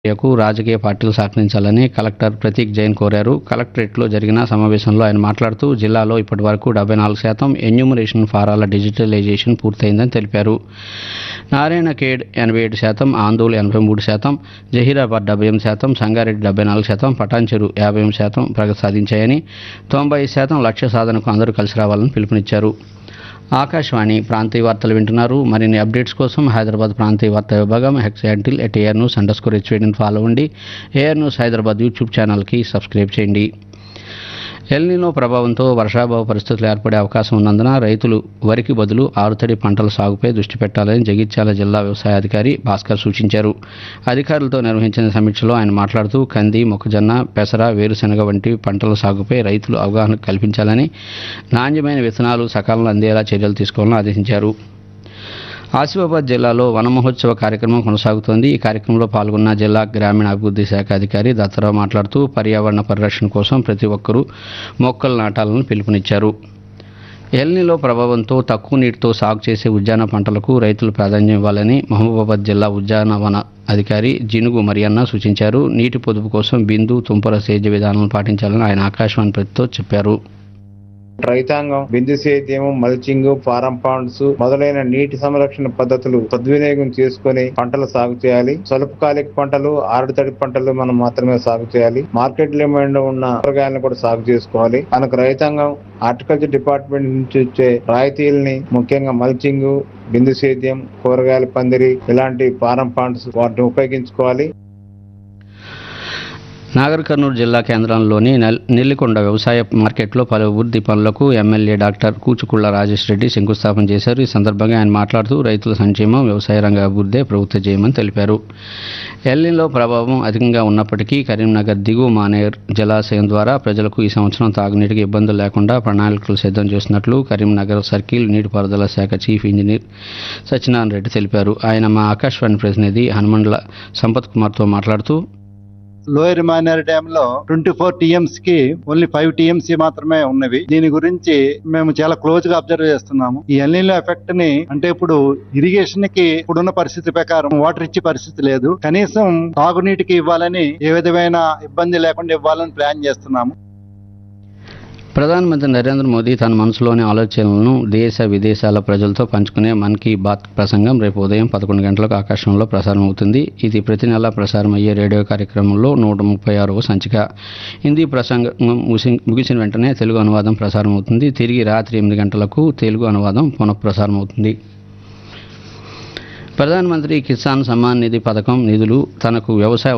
కు రాజకీయ పార్టీలు సహకరించాలని కలెక్టర్ ప్రతీక్ జైన్ కోరారు కలెక్టరేట్లో జరిగిన సమావేశంలో ఆయన మాట్లాడుతూ జిల్లాలో ఇప్పటి వరకు డెబ్బై నాలుగు శాతం ఎన్యూమరేషన్ ఫారాల డిజిటలైజేషన్ పూర్తయిందని తెలిపారు నారాయణ ఖేడ్ ఎనభై ఏడు శాతం ఆందోళ్ ఎనభై మూడు శాతం జహీరాబాద్ డెబ్బై ఎనిమిది శాతం సంగారెడ్డి డెబ్బై నాలుగు శాతం పటాన్చెరు యాభై ఎనిమిది శాతం ప్రగతి సాధించాయని తొంభై శాతం లక్ష్య సాధనకు అందరూ కలిసి రావాలని పిలుపునిచ్చారు ఆకాశవాణి ప్రాంతీయ వార్తలు వింటున్నారు మరిన్ని అప్డేట్స్ కోసం హైదరాబాద్ ప్రాంతీయ వార్తా విభాగం X handle at AIR news underscore హెచ్వేడిని ఫాలో అవ్వండి ఏఆర్ న్యూస్ హైదరాబాద్ యూట్యూబ్ ఛానల్కి సబ్స్క్రైబ్ చేయండి ఎల్నినో ప్రభావంతో వర్షాభావ పరిస్థితులు ఏర్పడే అవకాశం ఉన్నందున రైతులు వరికి బదులు ఆరుతడి పంటల సాగుపై దృష్టి పెట్టాలని జగిత్యాల జిల్లా వ్యవసాయ అధికారి భాస్కర్ సూచించారు అధికారులతో నిర్వహించిన సమీక్షలో ఆయన మాట్లాడుతూ కంది మొక్కజొన్న పెసర వేరుశెనగ వంటి పంటల సాగుపై రైతులు అవగాహన కల్పించాలని నాణ్యమైన విత్తనాలు సకాలంలో అందేలా చర్యలు తీసుకోవాలని ఆదేశించారు ఆసిఫాబాద్ జిల్లాలో వన మహోత్సవ కార్యక్రమం కొనసాగుతోంది ఈ కార్యక్రమంలో పాల్గొన్న జిల్లా గ్రామీణాభివృద్ధి శాఖ అధికారి దత్తరావు మాట్లాడుతూ పర్యావరణ పరిరక్షణ కోసం ప్రతి ఒక్కరూ మొక్కలు నాటాలని పిలుపునిచ్చారు ఎల్నిలో ప్రభావంతో తక్కువ నీటితో సాగు చేసే ఉద్యాన పంటలకు రైతులు ప్రాధాన్యం ఇవ్వాలని మహబూబాబాద్ జిల్లా ఉద్యానవన అధికారి జినుగు మరియన్న సూచించారు నీటి పొదుపు కోసం బిందు తుంపర సేద్య విధానాలను పాటించాలని ఆయన ఆకాశవాణి ప్రతితో చెప్పారు రైతాంగం బిందు సేద్యం మల్చింగ్ ఫారం పాండ్స్ మొదలైన నీటి సంరక్షణ పద్ధతులు సద్వినియోగం చేసుకొని పంటలు సాగు చేయాలి స్వల్పకాలిక పంటలు ఆరుతడి పంటలు మనం మాత్రమే సాగు చేయాలి మార్కెట్ డిమాండ్ ఉన్న కూరగాయలను కూడా సాగు చేసుకోవాలి మనకు రైతాంగం హార్టికల్చర్ డిపార్ట్మెంట్ నుంచి వచ్చే రాయితీలని ముఖ్యంగా మల్చింగ్ బిందు సేద్యం కూరగాయల పందిరి ఇలాంటి ఫారం పాండ్స్ వాటిని ఉపయోగించుకోవాలి నాగర్ కర్నూలు జిల్లా కేంద్రంలోని నెల్- నెల్లికొండ వ్యవసాయ మార్కెట్లో పలు అభివృద్ధి పనులకు ఎమ్మెల్యే డాక్టర్ కూచుకుళ్ల రాజేష్ రెడ్డి శంకుస్థాపన చేశారు ఈ సందర్భంగా ఆయన మాట్లాడుతూ రైతుల సంక్షేమం వ్యవసాయ రంగ అభివృద్ధే ప్రభుత్వ చేయమని తెలిపారు ఎల్లిలో ప్రభావం అధికంగా ఉన్నప్పటికీ కరీంనగర్ దిగువ మానేర్ జలాశయం ద్వారా ప్రజలకు ఈ సంవత్సరం తాగునీటికి ఇబ్బందులు లేకుండా ప్రణాళికలు సిద్ధం చేస్తున్నట్లు కరీంనగర్ సర్కిల్ నీటిపారుదల శాఖ చీఫ్ ఇంజనీర్ సత్యనారాయణ రెడ్డి తెలిపారు ఆయన మా ఆకాశవాణి ప్రతినిధి హనుమండ్ల సంపత్ కుమార్తో మాట్లాడుతూ లోయర్ మానేర్ డ్యామ్ లో ట్వంటీ ఫోర్ టీఎంస్ కి ఓన్లీ ఫైవ్ టీఎంసీ మాత్రమే ఉన్నవి దీని గురించి మేము చాలా క్లోజ్ గా అబ్జర్వ్ చేస్తున్నాము ఈ ఎల్నీలో ఎఫెక్ట్ ని అంటే ఇప్పుడు ఇరిగేషన్ కి ఇప్పుడున్న పరిస్థితి ప్రకారం వాటర్ ఇచ్చే పరిస్థితి లేదు కనీసం తాగునీటికి ఇవ్వాలని ఏ విధమైన ఇబ్బంది లేకుండా ఇవ్వాలని ప్లాన్ చేస్తున్నాము ప్రధానమంత్రి నరేంద్ర మోదీ తన మనసులోని ఆలోచనలను దేశ విదేశాల ప్రజలతో పంచుకునే మన్ కీ బాత్ ప్రసంగం రేపు ఉదయం పదకొండు గంటలకు ఆకాశంలో ప్రసారం అవుతుంది ఇది ప్రతి నెల ప్రసారం అయ్యే రేడియో కార్యక్రమంలో నూట ముప్పై ఆరవ సంచిక హిందీ ప్రసంగం ముసి- ముగిసిన వెంటనే తెలుగు అనువాదం ప్రసారం అవుతుంది తిరిగి రాత్రి ఎనిమిది గంటలకు తెలుగు అనువాదం పునఃప్రసారం అవుతుంది ప్రధానమంత్రి కిసాన్ సమ్మాన్ నిధి పథకం నిధులు తనకు వ్యవసాయ